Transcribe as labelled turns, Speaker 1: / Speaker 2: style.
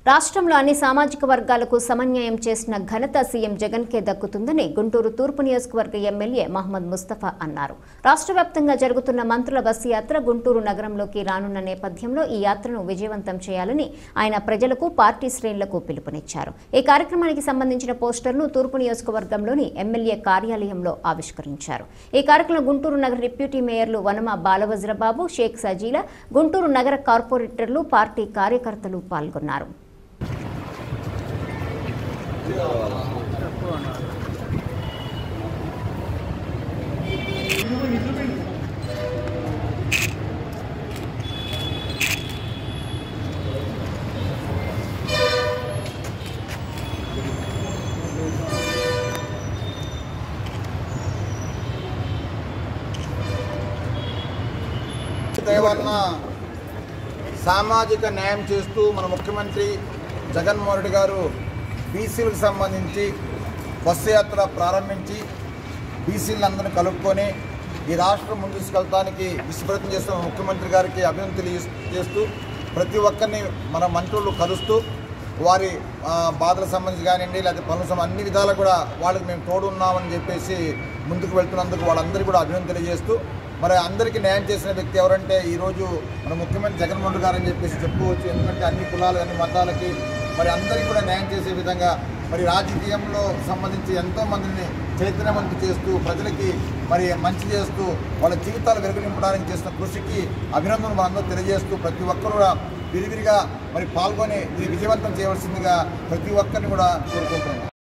Speaker 1: రాష్ట్రంలో అన్ని సామాజిక వర్గాలకు సమన్యాయం చేసిన ఘనత సీఎం జగన్ కే దక్కుతుందని గుంటూరు తూర్పు నియోజకవర్గ ఎమ్మెల్యే మహమ్మద్ ముస్తఫా అన్నారు రాష్ట్ర వ్యాప్తంగా జరుగుతున్న మంత్రుల బస్సు యాత్ర గుంటూరు నగరంలోకి రానున్న నేపథ్యంలో ఈ యాత్రను విజయవంతం చేయాలని ఆయన ప్రజలకు పార్టీ శ్రేణులకు పిలుపునిచ్చారు ఈ కార్యక్రమానికి సంబంధించిన పోస్టర్ను తూర్పు నియోజకవర్గంలోని ఎమ్మెల్యే కార్యాలయంలో ఆవిష్కరించారు ఈ కార్యక్రమంలో గుంటూరు నగర డిప్యూటీ మేయర్లు వనమ బాలవజ్రబాబు షేక్ సజీల గుంటూరు నగర కార్పొరేటర్లు పార్టీ కార్యకర్తలు పాల్గొన్నారు
Speaker 2: దయవలన సామాజిక న్యాయం చేస్తూ మన ముఖ్యమంత్రి జగన్మోహన్ రెడ్డి గారు బీసీలకు సంబంధించి బస్సు యాత్ర ప్రారంభించి బీసీలందరినీ కలుపుకొని ఈ రాష్ట్రం ముందుకు తీసుకెళ్ళడానికి విశ్వప్రయత్నం చేస్తున్న ముఖ్యమంత్రి గారికి అభినందన తెలియజేస్తూ ప్రతి ఒక్కరిని మన మంత్రులు కలుస్తూ వారి ఆ, బాధలకు సంబంధించి కానివ్వండి లేదా పనులకు సంబంధించి అన్ని విధాలు కూడా వాళ్ళకి మేము తోడు ఉన్నామని చెప్పేసి ముందుకు వెళ్తున్నందుకు వాళ్ళందరికీ కూడా అభినందన తెలియజేస్తూ మరి అందరికీ న్యాయం చేసిన వ్యక్తి ఎవరంటే ఈరోజు మన ముఖ్యమంత్రి జగన్మోహన్ రెడ్డి గారు అని చెప్పేసి చెప్పుకోవచ్చు ఎందుకంటే అన్ని కులాలు అన్ని మతాలకి మరి అందరికీ కూడా న్యాయం చేసే విధంగా మరి రాజకీయంలో సంబంధించి ఎంతో మందిని చైతన్యవంతం చేస్తూ ప్రజలకి మరి మంచి చేస్తూ వాళ్ళ జీవితాలు వెలుగు నింపడానికి చేసిన కృషికి అభినందనలు మనందరూ తెలియజేస్తూ ప్రతి ఒక్కరు కూడా విరివిరిగా మరి పాల్గొని దీన్ని విజయవంతం చేయవలసిందిగా ప్రతి ఒక్కరిని కూడా కోరుకుంటున్నాం